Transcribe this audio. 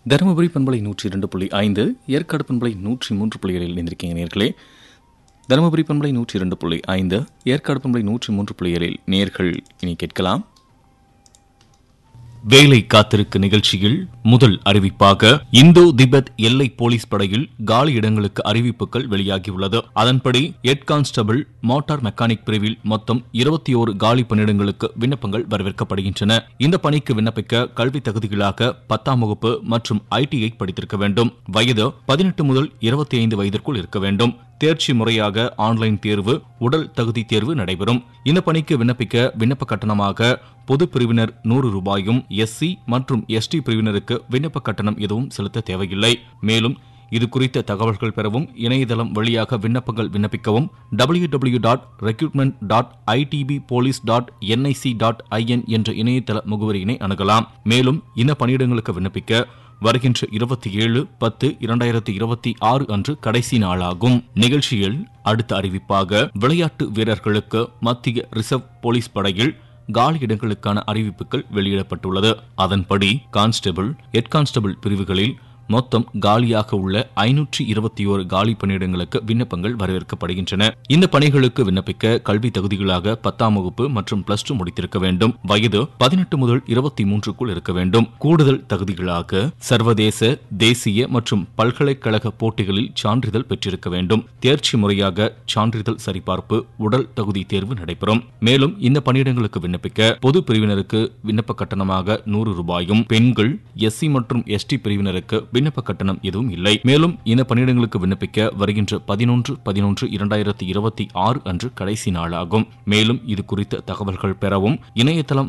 தருமபுரி பண்பலை நூற்றி இரண்டு புள்ளி ஐந்து ஏற்காடு பண்பலை நூற்றி மூன்று புள்ளிகளில் இணைந்திருக்கீங்க நேர்களே தருமபுரி பண்பலை நூற்றி இரண்டு புள்ளி ஐந்து ஏற்காடு பண்பலை நூற்றி மூன்று புள்ளிகளில் நேர்கள் இனி கேட்கலாம் வேலை காத்திருக்கு நிகழ்ச்சியில் முதல் அறிவிப்பாக இந்தோ திபெத் எல்லை போலீஸ் படையில் காலி இடங்களுக்கு அறிவிப்புகள் வெளியாகியுள்ளது அதன்படி ஹெட் கான்ஸ்டபிள் மோட்டார் மெக்கானிக் பிரிவில் மொத்தம் இருபத்தி ஓரு காலி பணியிடங்களுக்கு விண்ணப்பங்கள் வரவேற்கப்படுகின்றன இந்த பணிக்கு விண்ணப்பிக்க கல்வி தகுதிகளாக பத்தாம் வகுப்பு மற்றும் ஐடிஐ படித்திருக்க வேண்டும் வயது பதினெட்டு முதல் இருபத்தி ஐந்து வயதிற்குள் இருக்க வேண்டும் தேர்ச்சி முறையாக ஆன்லைன் தேர்வு உடல் தகுதி தேர்வு நடைபெறும் இந்த பணிக்கு விண்ணப்பிக்க விண்ணப்ப கட்டணமாக பொது பிரிவினர் நூறு ரூபாயும் எஸ்சி மற்றும் எஸ்டி பிரிவினருக்கு விண்ணப்ப கட்டணம் எதுவும் செலுத்த தேவையில்லை மேலும் இது குறித்த தகவல்கள் பெறவும் இணையதளம் வழியாக விண்ணப்பங்கள் விண்ணப்பிக்கவும் W W dot recruitment dot ITB police dot NIC dot IN என்ற இணையதள முகவரியினை அணுகலாம் மேலும் இந்த பணியிடங்களுக்கு விண்ணப்பிக்க வருகின்ற இருபத்தி ஏழு பத்து இரண்டாயிரத்தி இருபத்தி ஆறு அன்று கடைசி நாளாகும் நிகழ்ச்சியில் அடுத்த அறிவிப்பாக விளையாட்டு வீரர்களுக்கு மத்திய ரிசர்வ் போலீஸ் படையில் காலி இடங்களுக்கான அறிவிப்புகள் வெளியிடப்பட்டுள்ளது அதன்படி கான்ஸ்டபிள் ஹெட் கான்ஸ்டபிள் பிரிவுகளில் மொத்தம் காலியாக உள்ள ஐநூற்றி இருபத்தி ஓரு காலி பணியிடங்களுக்கு விண்ணப்பங்கள் வரவேற்கப்படுகின்றன இந்த பணிகளுக்கு விண்ணப்பிக்க கல்வி தகுதிகளாக பத்தாம் வகுப்பு மற்றும் பிளஸ் டூ முடித்திருக்க வேண்டும் வயது பதினெட்டு முதல் இருபத்தி மூன்றுக்குள் இருக்க வேண்டும் கூடுதல் தகுதிகளாக சர்வதேச தேசிய மற்றும் பல்கலைக்கழக போட்டிகளில் சான்றிதழ் பெற்றிருக்க வேண்டும் தேர்ச்சி முறையாக சான்றிதழ் சரிபார்ப்பு உடல் தகுதி தேர்வு நடைபெறும் மேலும் இந்த பணியிடங்களுக்கு விண்ணப்பிக்க பொது பிரிவினருக்கு விண்ணப்ப கட்டணமாக நூறு ரூபாயும் பெண்கள் எஸ்சி மற்றும் எஸ்டி பிரிவினருக்கு விண்ணப்ப கட்டணம் எதுவும் இல்லை மேலும் இந்த பணியிடங்களுக்கு விண்ணப்பிக்க வருகின்ற பதினொன்று பதினொன்று இரண்டாயிரத்தி இருபத்தி ஆறு அன்று கடைசி நாளாகும் மேலும் இது குறித்த தகவல்கள் பெறவும் இணையதளம்